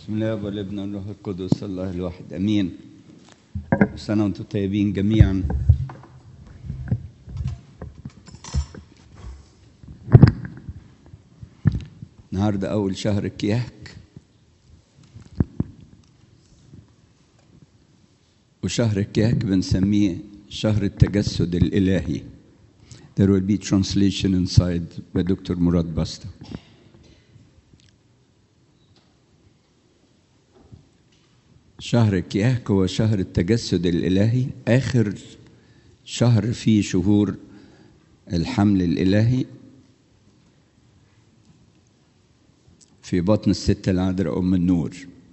بسم الله والابن والروح القدس الله الواحد امين سنه وانتم طيبين جميعا النهارده اول شهر الكياك وشهر الكياك بنسميه شهر التجسد الالهي There will be translation inside by Dr. Murad Basta. شهر كياك هو شهر التجسد الإلهي آخر شهر في شهور الحمل الإلهي في بطن الست العذراء أم النور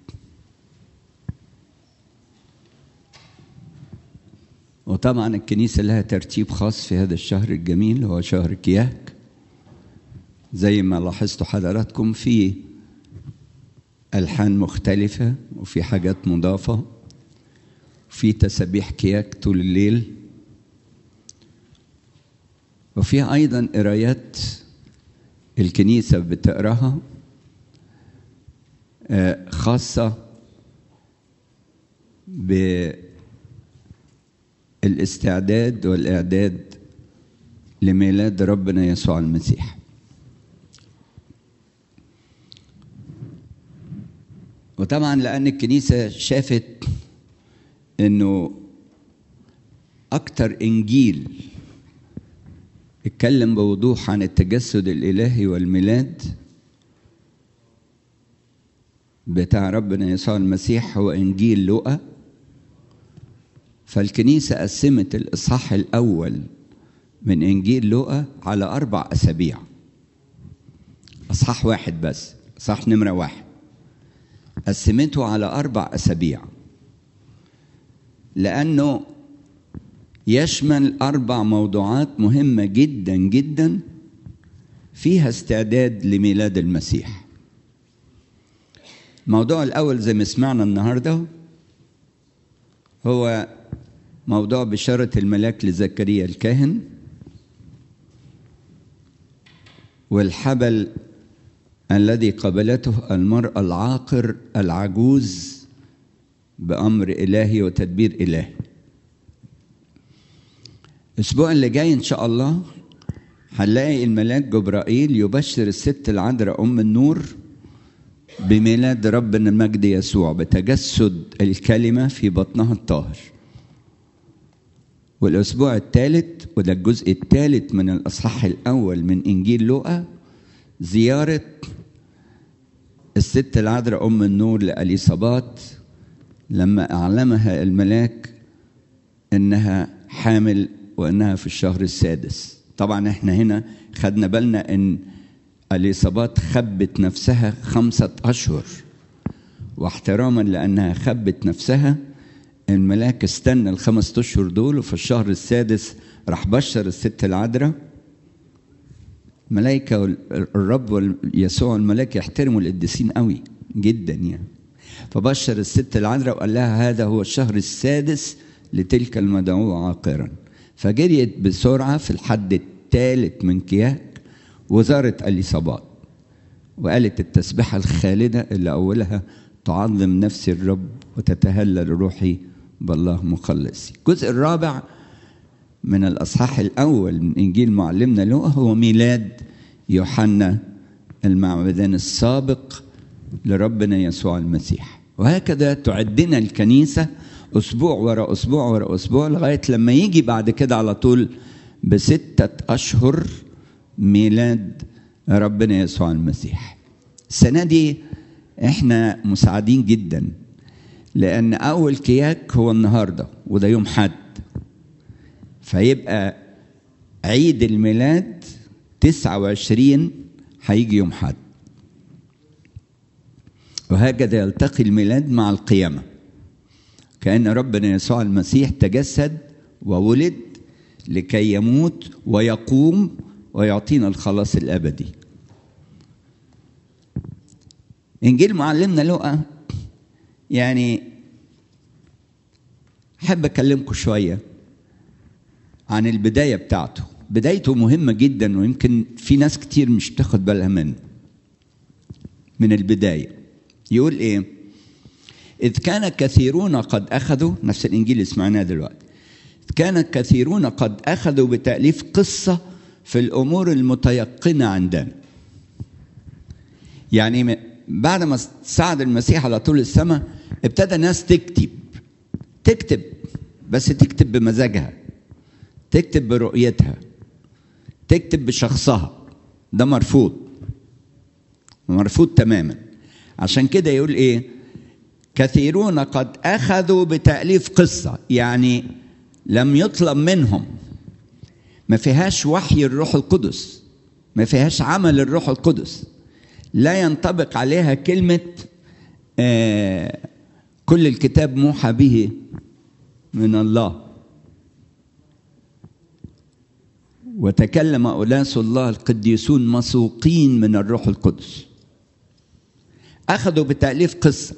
وطبعا الكنيسة لها ترتيب خاص في هذا الشهر الجميل هو شهر كياك زي ما لاحظتوا حضراتكم في ألحان مختلفة وفي حاجات مضافة في تسابيح كياك طول الليل وفي أيضا قرايات الكنيسة بتقراها خاصة بالاستعداد والإعداد لميلاد ربنا يسوع المسيح وطبعا لأن الكنيسة شافت إنه أكتر إنجيل اتكلم بوضوح عن التجسد الإلهي والميلاد بتاع ربنا يسوع المسيح هو إنجيل لوقا فالكنيسة قسمت الإصحاح الأول من إنجيل لوقا على أربع أسابيع إصحاح واحد بس إصحاح نمرة واحد قسمته على أربع أسابيع لأنه يشمل أربع موضوعات مهمة جدا جدا فيها استعداد لميلاد المسيح الموضوع الأول زي ما سمعنا النهاردة هو موضوع بشارة الملاك لزكريا الكاهن والحبل الذي قبلته المرأة العاقر العجوز بأمر إلهي وتدبير إلهي الأسبوع اللي جاي إن شاء الله هنلاقي الملاك جبرائيل يبشر الست العذراء أم النور بميلاد ربنا المجد يسوع بتجسد الكلمة في بطنها الطاهر والأسبوع الثالث وده الجزء الثالث من الأصحاح الأول من إنجيل لوقا زيارة الست العذراء أم النور لأليصابات لما أعلمها الملاك إنها حامل وإنها في الشهر السادس طبعا إحنا هنا خدنا بالنا إن أليصابات خبت نفسها خمسة أشهر واحتراما لأنها خبت نفسها الملاك استنى الخمسة أشهر دول وفي الشهر السادس راح بشر الست العذراء ملائكة الرب يسوع الملاك يحترموا القديسين قوي جدا يعني فبشر الست العذراء وقال لها هذا هو الشهر السادس لتلك المدعوة عاقرا فجريت بسرعة في الحد الثالث من كياك وزارت اليصابات وقالت التسبيحة الخالدة اللي أولها تعظم نفسي الرب وتتهلل روحي بالله مخلصي الجزء الرابع من الأصحاح الأول من إنجيل معلمنا لوقا هو ميلاد يوحنا المعمدان السابق لربنا يسوع المسيح وهكذا تعدنا الكنيسة أسبوع وراء أسبوع وراء أسبوع لغاية لما يجي بعد كده على طول بستة أشهر ميلاد ربنا يسوع المسيح السنة دي احنا مساعدين جدا لأن أول كياك هو النهاردة وده يوم حد فيبقى عيد الميلاد 29 هيجي يوم حد وهكذا يلتقي الميلاد مع القيامة كأن ربنا يسوع المسيح تجسد وولد لكي يموت ويقوم ويعطينا الخلاص الأبدي إنجيل معلمنا لقى يعني أحب أكلمكم شوية عن البداية بتاعته بدايته مهمة جدا ويمكن في ناس كتير مش بتاخد بالها منه من البداية يقول ايه إذ كان كثيرون قد أخذوا نفس الإنجيل اللي سمعناه دلوقتي إذ كان كثيرون قد أخذوا بتأليف قصة في الأمور المتيقنة عندنا يعني بعد ما صعد المسيح على طول السماء ابتدى ناس تكتب تكتب بس تكتب بمزاجها تكتب برؤيتها تكتب بشخصها ده مرفوض مرفوض تماما عشان كده يقول ايه كثيرون قد اخذوا بتاليف قصه يعني لم يطلب منهم ما فيهاش وحي الروح القدس ما فيهاش عمل الروح القدس لا ينطبق عليها كلمه آه كل الكتاب موحى به من الله وتكلم أناس الله القديسون مسوقين من الروح القدس أخذوا بتأليف قصة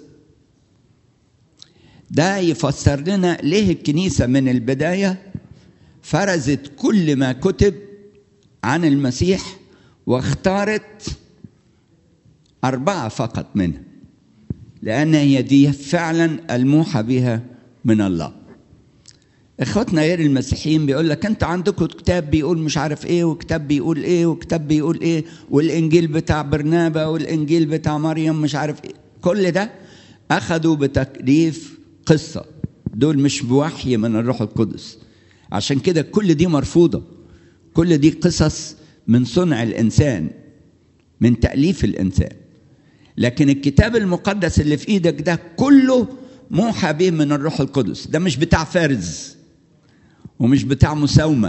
ده يفسر لنا ليه الكنيسة من البداية فرزت كل ما كتب عن المسيح واختارت أربعة فقط منها لأن هي دي فعلا الموحى بها من الله اخواتنا غير المسيحيين بيقول لك انت عندكم كتاب بيقول مش عارف ايه وكتاب بيقول ايه وكتاب بيقول ايه والانجيل بتاع برنابا والانجيل بتاع مريم مش عارف ايه كل ده اخذوا بتكليف قصه دول مش بوحي من الروح القدس عشان كده كل دي مرفوضه كل دي قصص من صنع الانسان من تاليف الانسان لكن الكتاب المقدس اللي في ايدك ده كله موحى به من الروح القدس ده مش بتاع فارز ومش بتاع مساومة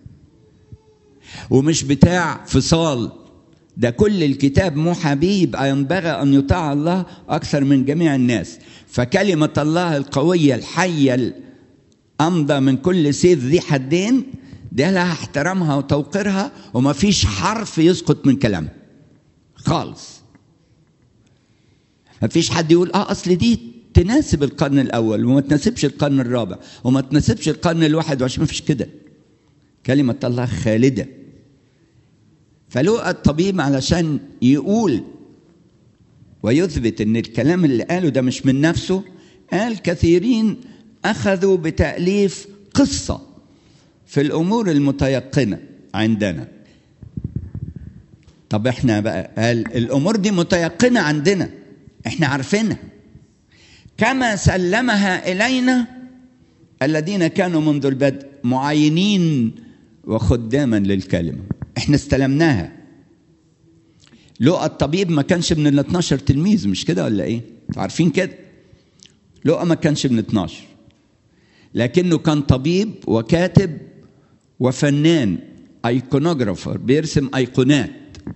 ومش بتاع فصال ده كل الكتاب موحى به يبقى ينبغي أن يطاع الله أكثر من جميع الناس فكلمة الله القوية الحية الأمضى من كل سيف ذي حدين ده لها احترامها وتوقيرها وما فيش حرف يسقط من كلامها خالص ما فيش حد يقول اه اصل دي تناسب القرن الاول وما تناسبش القرن الرابع وما تناسبش القرن الواحد وعشرين ما فيش كده كلمة الله خالدة فلقى الطبيب علشان يقول ويثبت ان الكلام اللي قاله ده مش من نفسه قال كثيرين اخذوا بتاليف قصه في الامور المتيقنه عندنا طب احنا بقى قال الامور دي متيقنه عندنا احنا عارفينها كما سلمها الينا الذين كانوا منذ البدء معينين وخداما للكلمه احنا استلمناها لقى الطبيب ما كانش من ال 12 تلميذ مش كده ولا ايه؟ عارفين كده لقى ما كانش من 12 لكنه كان طبيب وكاتب وفنان ايقونوجرافر بيرسم ايقونات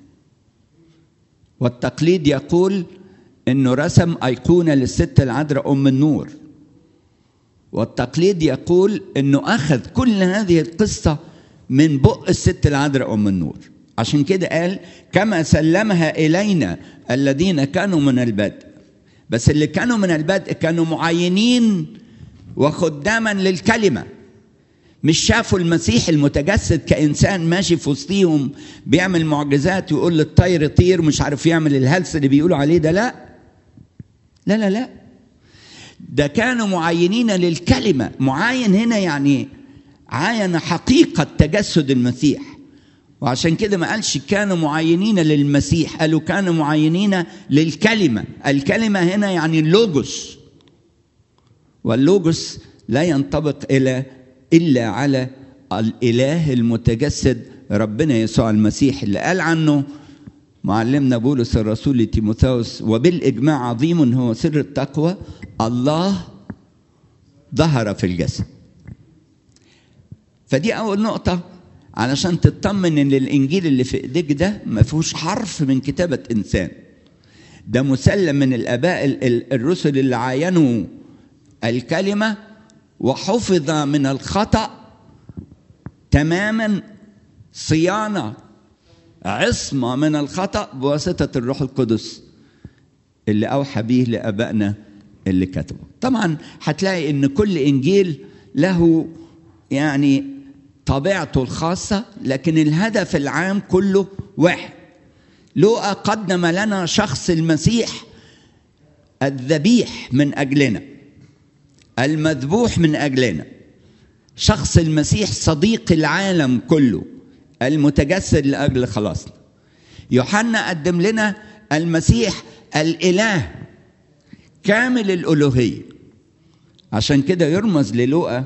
والتقليد يقول انه رسم ايقونه للست العذراء ام النور والتقليد يقول انه اخذ كل هذه القصه من بق الست العذراء ام النور عشان كده قال كما سلمها الينا الذين كانوا من البدء بس اللي كانوا من البدء كانوا معينين وخداما للكلمه مش شافوا المسيح المتجسد كانسان ماشي في وسطيهم بيعمل معجزات ويقول للطير طير مش عارف يعمل الهلس اللي بيقولوا عليه ده لا لا لا لا ده كانوا معينين للكلمه معاين هنا يعني عاين حقيقه تجسد المسيح وعشان كده ما قالش كانوا معينين للمسيح قالوا كانوا معينين للكلمة الكلمة هنا يعني اللوجوس واللوجوس لا ينطبق إلى إلا على الإله المتجسد ربنا يسوع المسيح اللي قال عنه معلمنا بولس الرسول لتيموثاوس وبالإجماع عظيم هو سر التقوى الله ظهر في الجسد فدي أول نقطة علشان تطمن ان الانجيل اللي في ايديك ده ما فيهوش حرف من كتابه انسان ده مسلم من الاباء الرسل اللي عاينوا الكلمه وحفظ من الخطا تماما صيانه عصمه من الخطا بواسطه الروح القدس اللي اوحى به لابائنا اللي كتبوا طبعا هتلاقي ان كل انجيل له يعني طبيعته الخاصة لكن الهدف العام كله واحد لوقا قدم لنا شخص المسيح الذبيح من اجلنا المذبوح من اجلنا شخص المسيح صديق العالم كله المتجسد لاجل خلاصنا يوحنا قدم لنا المسيح الاله كامل الالوهيه عشان كده يرمز للوقا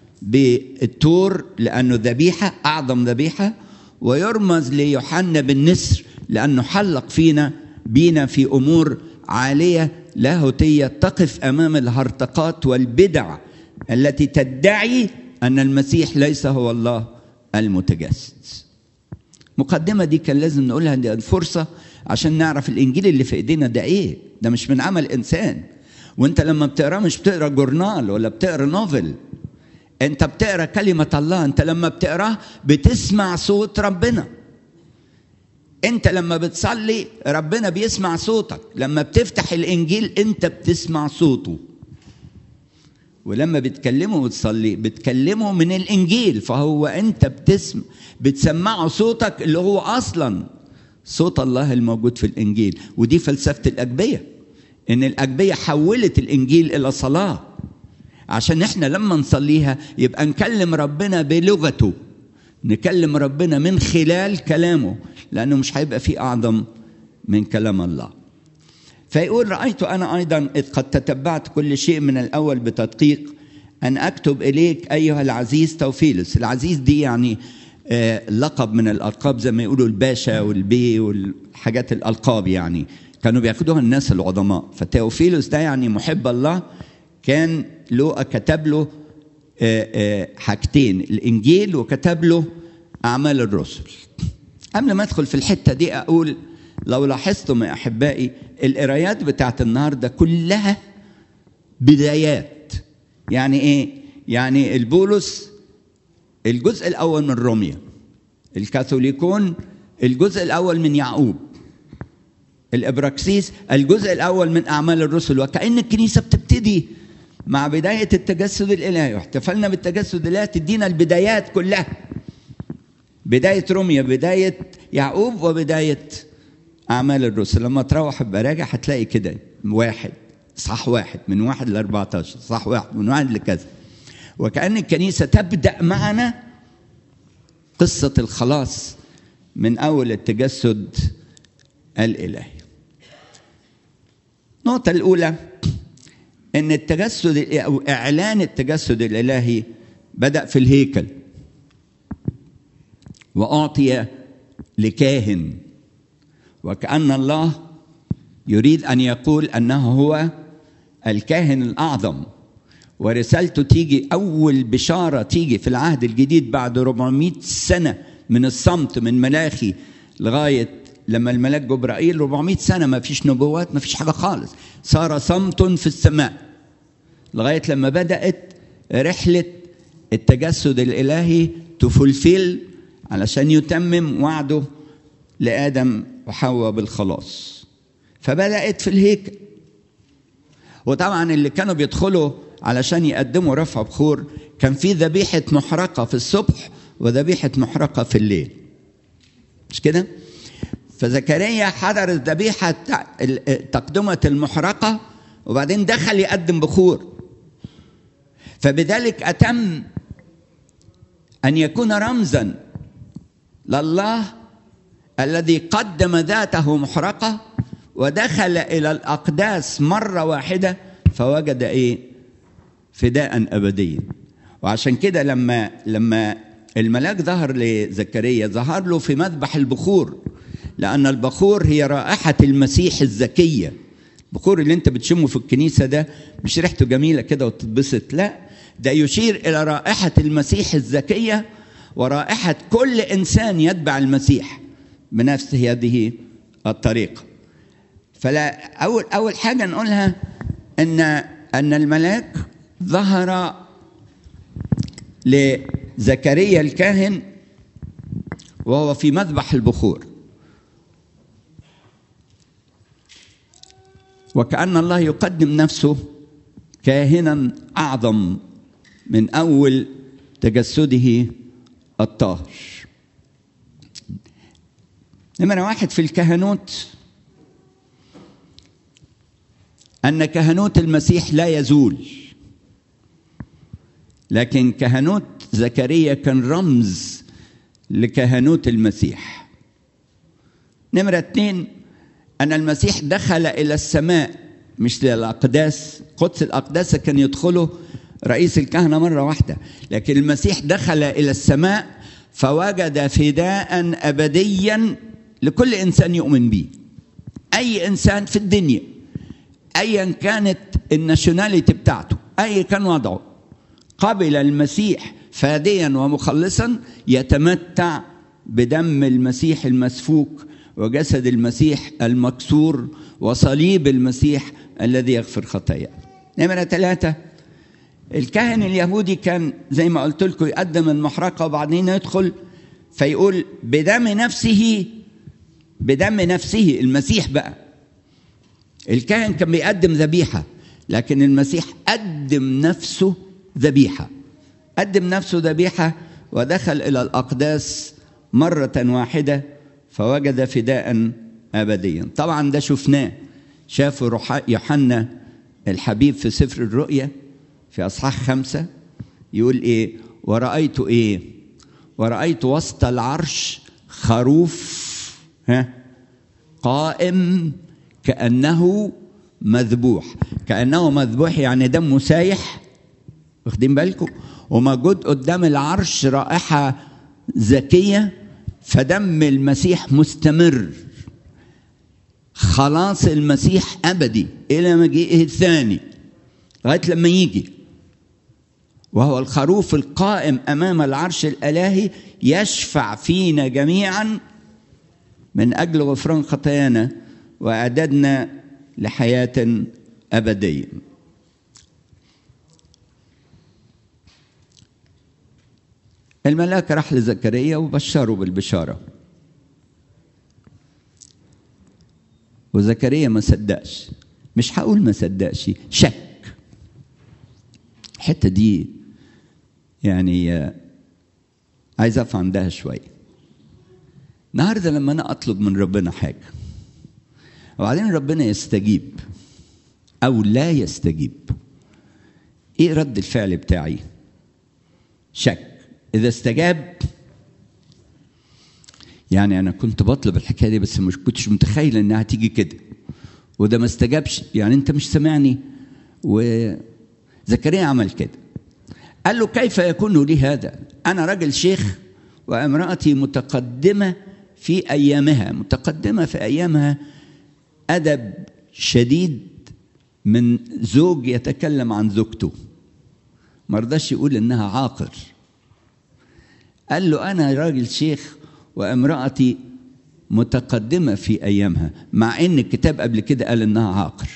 بالتور لانه ذبيحه اعظم ذبيحه ويرمز ليوحنا بالنسر لانه حلق فينا بينا في امور عاليه لاهوتيه تقف امام الهرطقات والبدع التي تدعي ان المسيح ليس هو الله المتجسد. مقدمه دي كان لازم نقولها دي الفرصه عشان نعرف الانجيل اللي في ايدينا ده ايه؟ ده مش من عمل انسان. وانت لما بتقراه مش بتقرا جورنال ولا بتقرا نوفل. انت بتقرا كلمه الله، انت لما بتقراه بتسمع صوت ربنا. انت لما بتصلي ربنا بيسمع صوتك لما بتفتح الانجيل انت بتسمع صوته ولما بتكلمه وتصلي بتكلمه من الانجيل فهو انت بتسمع بتسمعه صوتك اللي هو اصلا صوت الله الموجود في الانجيل ودي فلسفه الاجبيه ان الاجبيه حولت الانجيل الى صلاه عشان احنا لما نصليها يبقى نكلم ربنا بلغته نكلم ربنا من خلال كلامه لانه مش هيبقى فيه اعظم من كلام الله فيقول رايت انا ايضا اذ قد تتبعت كل شيء من الاول بتدقيق ان اكتب اليك ايها العزيز توفيلس العزيز دي يعني آه لقب من الالقاب زي ما يقولوا الباشا والبي والحاجات الالقاب يعني كانوا بياخدوها الناس العظماء فتوفيلوس ده يعني محب الله كان لوقا كتب له آه آه حاجتين الانجيل وكتب له اعمال الرسل قبل ما ادخل في الحته دي اقول لو لاحظتم يا احبائي القرايات بتاعت النهارده كلها بدايات يعني ايه يعني البولس الجزء الاول من روميا الكاثوليكون الجزء الاول من يعقوب الابراكسيس الجزء الاول من اعمال الرسل وكان الكنيسه بتبتدي مع بدايه التجسد الالهي واحتفلنا بالتجسد الالهي تدينا البدايات كلها بدايه روميا بدايه يعقوب وبدايه أعمال الرسل لما تروح براجع هتلاقي كده واحد صح واحد من واحد ل 14 صح واحد من واحد لكذا وكأن الكنيسة تبدأ معنا قصة الخلاص من أول التجسد الإلهي النقطة الأولى أن التجسد أو إعلان التجسد الإلهي بدأ في الهيكل وأعطي لكاهن وكأن الله يريد أن يقول أنه هو الكاهن الأعظم ورسالته تيجي أول بشارة تيجي في العهد الجديد بعد 400 سنة من الصمت من ملاخي لغاية لما الملاك جبرائيل 400 سنة ما فيش نبوات ما فيش حاجة خالص صار صمت في السماء لغاية لما بدأت رحلة التجسد الإلهي تفلفل علشان يتمم وعده لآدم وحواء بالخلاص فبدأت في الهيكل وطبعا اللي كانوا بيدخلوا علشان يقدموا رفع بخور كان في ذبيحة محرقة في الصبح وذبيحة محرقة في الليل مش كده؟ فزكريا حضر الذبيحة تقدمة المحرقة وبعدين دخل يقدم بخور فبذلك أتم أن يكون رمزا لله الذي قدم ذاته محرقة ودخل إلى الأقداس مرة واحدة فوجد إيه؟ فداء أبديا وعشان كده لما لما الملاك ظهر لزكريا ظهر له في مذبح البخور لأن البخور هي رائحة المسيح الزكية البخور اللي انت بتشمه في الكنيسة ده مش ريحته جميلة كده وتتبسط لا ده يشير إلى رائحة المسيح الزكية ورائحة كل إنسان يتبع المسيح بنفس هذه الطريقة فلا أول أول حاجة نقولها أن أن الملاك ظهر لزكريا الكاهن وهو في مذبح البخور وكأن الله يقدم نفسه كاهنا أعظم من أول تجسده الطاهر نمرة واحد في الكهنوت ان كهنوت المسيح لا يزول لكن كهنوت زكريا كان رمز لكهنوت المسيح نمرة اتنين أن المسيح دخل إلى السماء مش للأقداس قدس الأقداس كان يدخله رئيس الكهنة مرة واحدة لكن المسيح دخل إلى السماء فوجد فداء أبديا لكل إنسان يؤمن به أي إنسان في الدنيا أيا كانت الناشوناليتي بتاعته أي كان وضعه قبل المسيح فاديا ومخلصا يتمتع بدم المسيح المسفوك وجسد المسيح المكسور وصليب المسيح الذي يغفر خطايا نمرة ثلاثة الكاهن اليهودي كان زي ما قلت لكم يقدم المحرقة وبعدين يدخل فيقول بدم نفسه بدم نفسه المسيح بقى الكاهن كان بيقدم ذبيحة لكن المسيح قدم نفسه ذبيحة قدم نفسه ذبيحة ودخل إلى الأقداس مرة واحدة فوجد فداء أبديا طبعا ده شفناه شافوا يوحنا الحبيب في سفر الرؤيا في أصحاح خمسة يقول إيه ورأيت إيه ورأيت وسط العرش خروف ها قائم كأنه مذبوح كأنه مذبوح يعني دمه سايح واخدين بالكم وموجود قدام العرش رائحة زكية فدم المسيح مستمر خلاص المسيح أبدي إلى مجيئه الثاني لغاية لما يجي وهو الخروف القائم أمام العرش الإلهي يشفع فينا جميعا من أجل غفران خطايانا وإعدادنا لحياة أبدية الملاك راح لزكريا وبشره بالبشارة وزكريا ما صدقش مش هقول ما صدقش شك الحتة دي يعني عايز أقف عندها شوية النهارده لما أنا أطلب من ربنا حاجة وبعدين ربنا يستجيب أو لا يستجيب إيه رد الفعل بتاعي؟ شك إذا استجاب يعني أنا كنت بطلب الحكاية دي بس مش كنتش متخيل إنها تيجي كده وده ما استجابش يعني أنت مش سامعني وزكريا عمل كده قال له كيف يكون لي هذا أنا راجل شيخ وامرأتي متقدمة في أيامها متقدمة في أيامها أدب شديد من زوج يتكلم عن زوجته مرضاش يقول إنها عاقر قال له أنا راجل شيخ وامرأتي متقدمة في أيامها مع إن الكتاب قبل كده قال إنها عاقر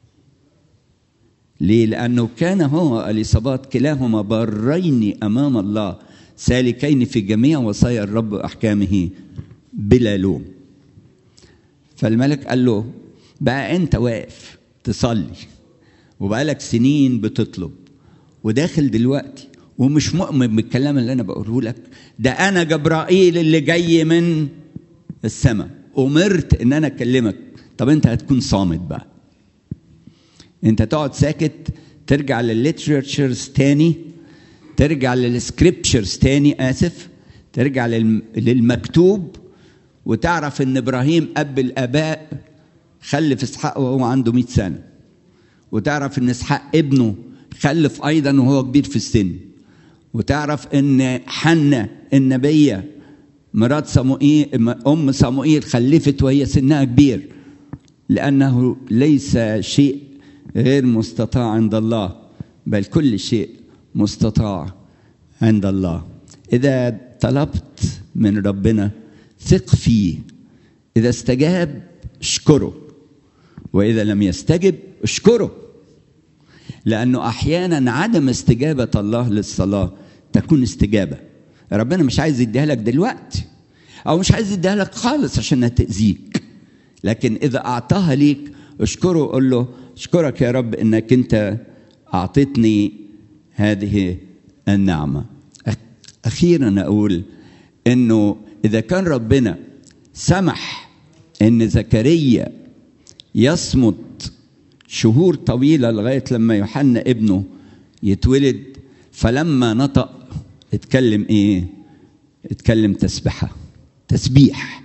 ليه؟ لأنه كان هو وأليصابات كلاهما برين أمام الله سالكين في جميع وصايا الرب وأحكامه بلا لوم فالملك قال له بقى أنت واقف تصلي وبقالك سنين بتطلب وداخل دلوقتي ومش مؤمن بالكلام اللي انا بقوله لك ده انا جبرائيل اللي جاي من السماء امرت ان انا اكلمك طب انت هتكون صامت بقى انت تقعد ساكت ترجع للليترشرز تاني ترجع للسكريبتشرز تاني اسف ترجع للمكتوب وتعرف ان ابراهيم اب الاباء خلف اسحاق وهو عنده 100 سنه وتعرف ان اسحاق ابنه خلف ايضا وهو كبير في السن وتعرف ان حنة النبية مرات صموئيل ام صموئيل خلفت وهي سنها كبير لانه ليس شيء غير مستطاع عند الله بل كل شيء مستطاع عند الله اذا طلبت من ربنا ثق فيه اذا استجاب اشكره واذا لم يستجب اشكره لانه احيانا عدم استجابه الله للصلاه تكون استجابه ربنا مش عايز يديها لك دلوقتي او مش عايز يديها لك خالص عشان تاذيك لكن اذا اعطاها ليك اشكره وقول له اشكرك يا رب انك انت اعطيتني هذه النعمه اخيرا اقول انه اذا كان ربنا سمح ان زكريا يصمت شهور طويلة لغاية لما يوحنا ابنه يتولد فلما نطق اتكلم ايه اتكلم تسبحة تسبيح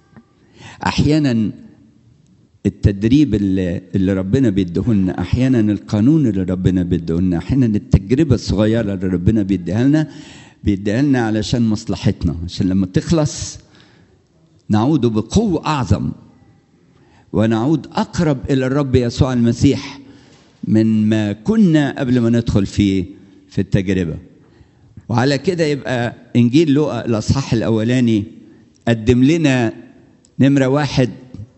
احيانا التدريب اللي, اللي ربنا بيديهولنا احيانا القانون اللي ربنا بيديهولنا احيانا التجربه الصغيره اللي ربنا بيديها لنا بيديها لنا علشان مصلحتنا عشان لما تخلص نعود بقوه اعظم ونعود اقرب الى الرب يسوع المسيح من ما كنا قبل ما ندخل في في التجربه وعلى كده يبقى انجيل لوقا الاصحاح الاولاني قدم لنا نمره واحد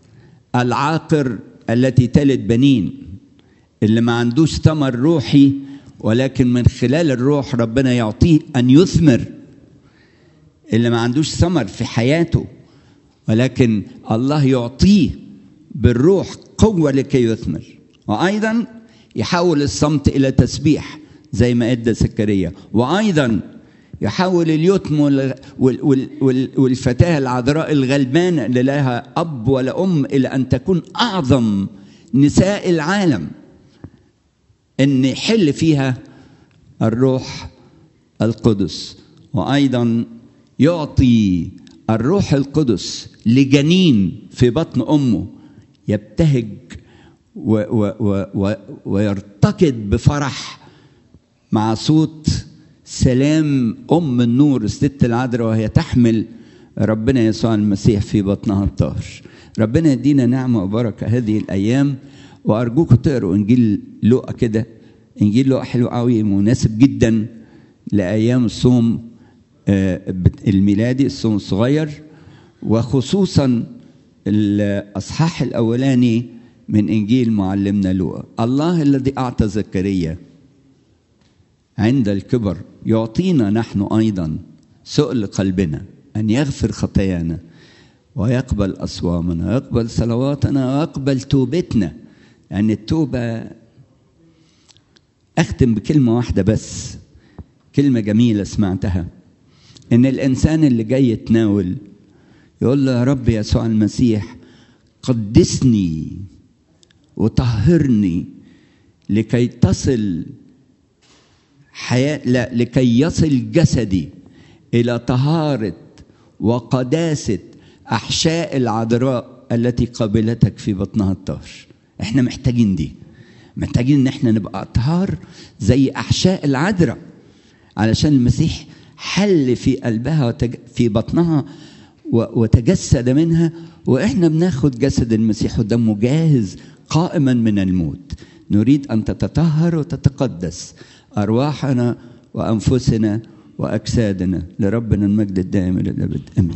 العاقر التي تلد بنين اللي ما عندوش ثمر روحي ولكن من خلال الروح ربنا يعطيه ان يثمر اللي ما عندوش ثمر في حياته ولكن الله يعطيه بالروح قوه لكي يثمر وايضا يحول الصمت الى تسبيح زي ما ادى زكريا وايضا يحول اليتم والفتاه العذراء الغلبانه اللي لها اب ولا ام الى ان تكون اعظم نساء العالم ان يحل فيها الروح القدس وايضا يعطي الروح القدس لجنين في بطن امه يبتهج و و و و ويرتقد بفرح مع صوت سلام ام النور الست العذراء وهي تحمل ربنا يسوع المسيح في بطنها الطاهر ربنا يدينا نعمه وبركه هذه الايام وارجوكم تقروا انجيل لوقا كده انجيل لوقا حلو قوي مناسب جدا لايام الصوم الميلادي الصوم الصغير وخصوصا الاصحاح الاولاني من انجيل معلمنا لوقا الله الذي اعطى زكريا عند الكبر يعطينا نحن ايضا سؤل قلبنا ان يغفر خطايانا ويقبل اصوامنا ويقبل صلواتنا ويقبل توبتنا لان يعني التوبه اختم بكلمه واحده بس كلمه جميله سمعتها ان الانسان اللي جاي يتناول يقول له يا رب يسوع المسيح قدسني وطهرني لكي تصل حياة لا لكي يصل جسدي إلى طهارة وقداسة أحشاء العذراء التي قابلتك في بطنها الطهر احنا محتاجين دي محتاجين ان احنا نبقى اطهار زي احشاء العذراء علشان المسيح حل في قلبها وتج... في بطنها و... وتجسد منها واحنا بناخد جسد المسيح ودمه جاهز قائما من الموت نريد ان تتطهر وتتقدس ارواحنا وانفسنا واجسادنا لربنا المجد الدائم الى الابد امين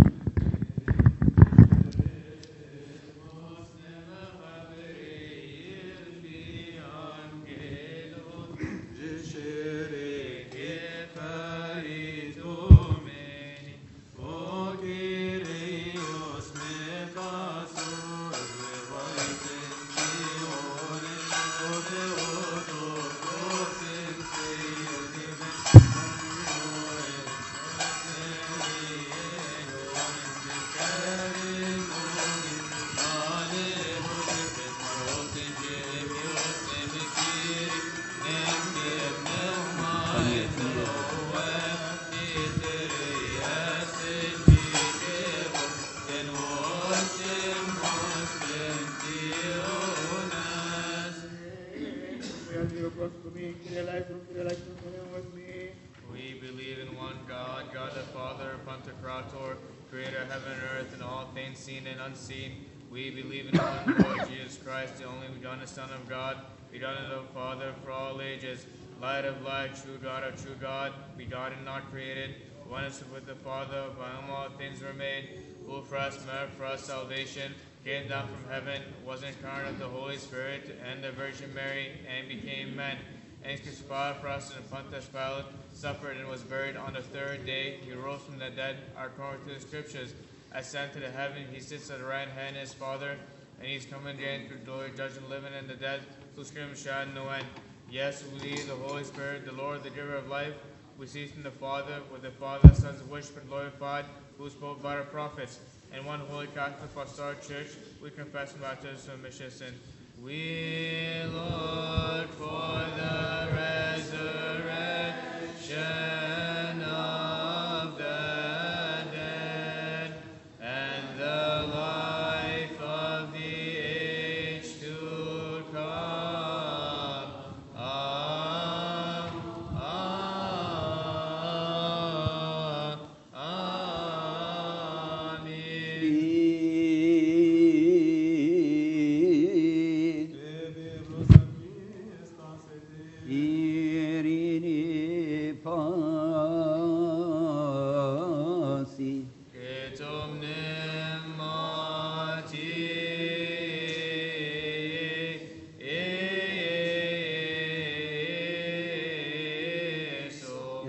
We believe in one God, God the Father, Pantocrator, creator of heaven and earth and all things seen and unseen. We believe in one Lord Jesus Christ, the only begotten Son of God, begotten of the Father for all ages, light of light, true God of true God, begotten, not created, oneness with the Father, by whom all things were made, who for us merit for us salvation, came down from heaven, was incarnate of the Holy Spirit and the Virgin Mary, and became man and he crucified for us in Pontius Pilate, suffered and was buried. On the third day, he rose from the dead, according to the Scriptures. Ascended to the heaven, he sits at the right hand of his Father, and he's coming again to glory, judging the living and the dead, whose kingdom shall no end. Yes, we believe the Holy Spirit, the Lord, the giver of life. We see from the Father, with the Father, the Son's worship glorified, who spoke by the prophets. And one holy Catholic apostolic church, we confess baptism of mission sin. We